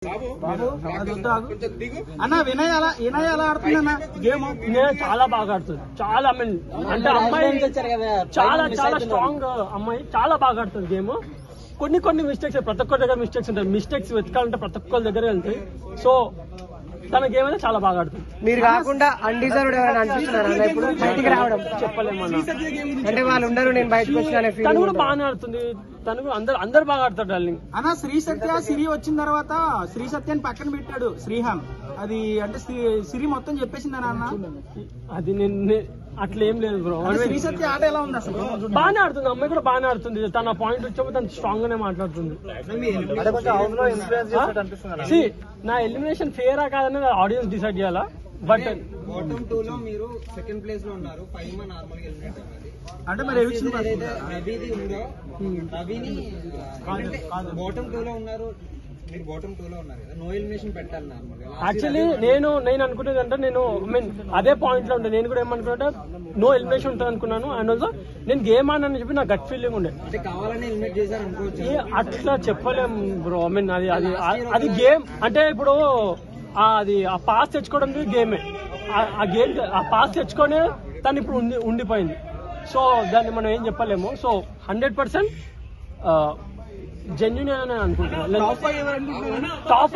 అది వద్దు, ఆగు. అన్న వినయ్ ఎలా వినయ్ ఎలా ఆడుతుంది అన్న గేమ్ నేను చాలా బాగా ఆడుతుంది చాలా I mean, అంటే అమ్మాయి చాలా చాలా స్ట్రాంగ్ అమ్మాయి చాలా బాగా ఆడుతుంది గేమ్ కొన్ని కొన్ని మిస్టేక్స్ ప్రతి ఒక్కరి దగ్గర మిస్టేక్స్ ఉంటాయి మిస్టేక్స్ వెతకాలంటే ప్రతి ఒక్కరి దగ్గర వెళ్తాయి సో తన గేమ్ అయితే చాలా బాగా ఆడుతుంది మీరు కాకుండా అన్డిజర్వ్డ్ ఎవరైనా అనిపిస్తున్నారు అన్న ఇప్పుడు బయటికి రావడం చెప్పలేమన్నా అంటే వాళ్ళు ఉండరు నేను బయటకు వచ్చిన అనే తను ఫీలింగ్ కూడా బాగానే ఆడుతుంది తను కూడా అందరు అందరు బాగా ఆడతారు డార్లింగ్ అన్న శ్రీ సత్య సిరి వచ్చిన తర్వాత శ్రీ సత్యని పక్కన పెట్టాడు శ్రీహాన్ అది అంటే శ్రీ- సిరి మొత్తం చెప్పేసింది అన్న అది నేను నే- అట్లా ఏం లేదు బ్రో అంటే శ్రీ సత్య ఆట ఎలా ఉంది అసలు బాగానే ఆడుతుంది అమ్మాయి కూడా బాగానే ఆడుతుంది తన పాయింట్ వచ్చేప్పుడు తను స్ట్రాంగ్ గానే మాట్లాడుతుంది See, నా ఎలిమినేషన్ ఫేరా కాదని ఆడియన్స్ డిసైడ్ చేయాలా బట్ బాటమ్ టూ లో మీరు సెకండ్ ప్లేస్ లో ఉన్నారు ఫైవ్ మా నార్మల్ గా ఎలిమినేట్ అవ్వాలి అంటే మరి ఎవిక్షన్ ఏదైతే రవిది ఉందో రవిని బాటమ్ టూ లో ఉన్నారు మీరు బాటమ్ టూ లో ఉన్నారు కదా నో ఎలిమినేషన్ పెట్టాలి నార్మల్ గా యాక్చువల్లీ నేను నేను అనుకునేది అంటే నేను ఐ మీన్ అదే పాయింట్ లో ఉండే నేను కూడా ఏమనుకున్నా నో ఎలిమినేషన్ ఉంటుంది అనుకున్నాను అండ్ ఆల్సో నేను గేమ్ ఆడని చెప్పి నా గట్ ఫీలింగ్ ఉండే అంటే కావాలని ఎలిమినేట్ చేశారు అనుకోవచ్చు ఏ అట్లా చెప్పలేం బ్రో ఐ మీన్ అది అది అది గేమ్ అంటే ఇప్పుడు ఆ అది ఆ పాస్ తెచ్చుకోవడం గేమే ఆ- ఆ గేమ్ ఆ పాస్ తెచ్చుకొనే తను ఇప్పుడు ఉండి ఉండిపోయింది సో దాన్ని మనం ఏం చెప్పలేము సో హండ్రెడ్ పర్సెంట్ జెన్యున్ అని అనుకుంటున్నాను టాప్